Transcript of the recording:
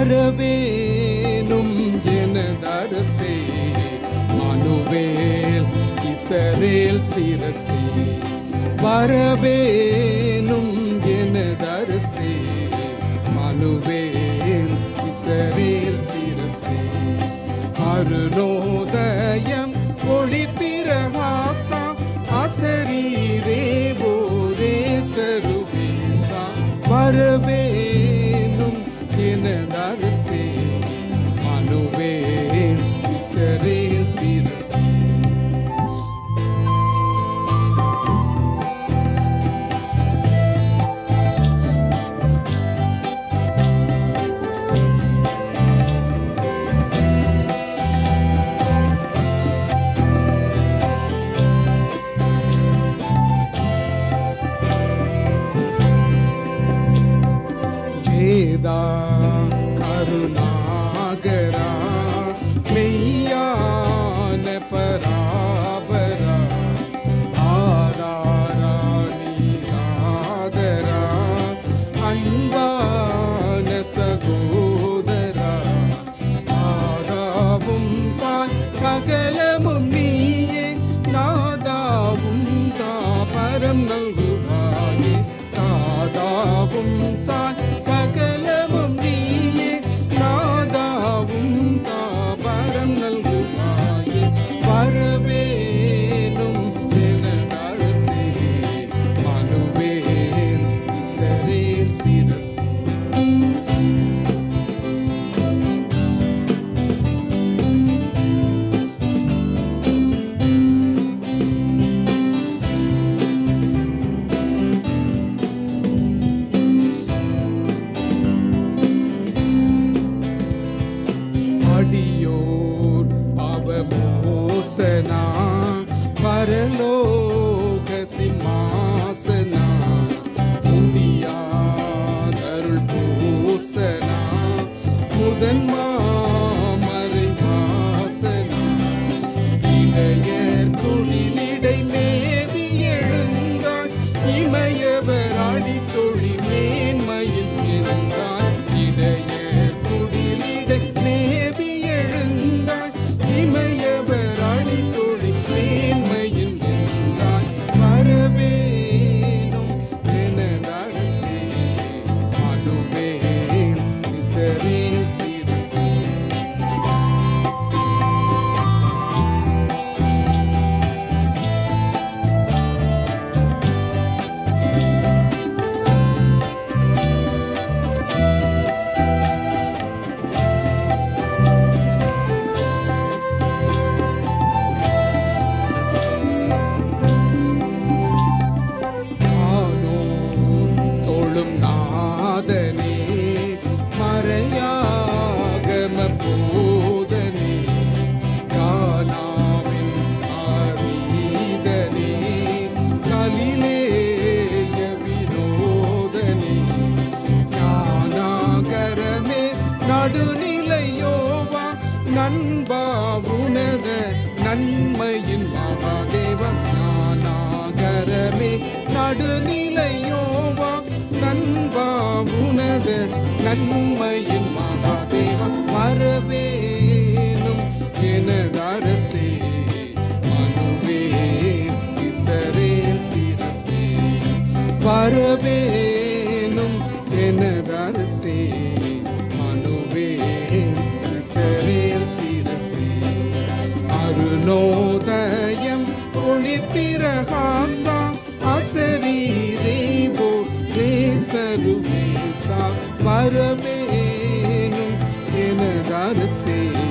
வரவேணும் எனதரசே மனுவேல் இசரேல் சிரசே வரவேணும் எனதரசே மனுவேல் இசரேல் சிரசே அருணோதயம் ஒளி பிரகாசா அசரீரே போரே சருவேசா வரவேணும் எனதரசே மனுவேல் இசரேல் சிரசே வேதா கருணாகரா மெய்யான பராபரா ஆதாரா நீராதரா அன்பான சகோதரா ஆதாவும் தான் சகலமும் நீயே நாதாவும் தாபரம் நல்குவாயே தாதாவும் தான் சகலமும் நீயே நாதாவும் தாபரம் நல்குவாயே வரவேணும் எனதரசே மனுவேல் இசரேல் சிரசே அடியோர் அவமோசனா பரலோக சிம்மாசனா முடியாதருள் பூசனா முதன் மாமரை வாசனா இளையர் குடிலிடை மேவி எழுந்தாய் இமையவர் அடித்தொழி மேன்மையில் இருந்தாய் இளையர் குடிலிடை மேவி எழுந்தாய் இமையவர் அடித்தொழி மேன்மையில் இருந்தாய் வரவேணும் எனதரசே மனுவேல் இசரேல் சிரசே ஆனோ தொழும் நாதனே மறையாகம போதனே கானாவின் ஆரீதனே கலிலேய வினோதனே ஞானாகரமே நடுநிலையோவா நண்பா உனத நன்மையின் மகாதேவம் ஞானாகரமே நடுநிலையோவா நண்பா உனத நன்மையின் மகாதேவம் வரவேணும் எனதரசே மனுவே இசரேல் சிரசே வரவேணும் எனதரசே மனுவே இசரேல் சிரசே அருணோதயம் ஒளி பிரகாசா அசரீரேவோ தேசருவேசா வரவேணும் எனதரசே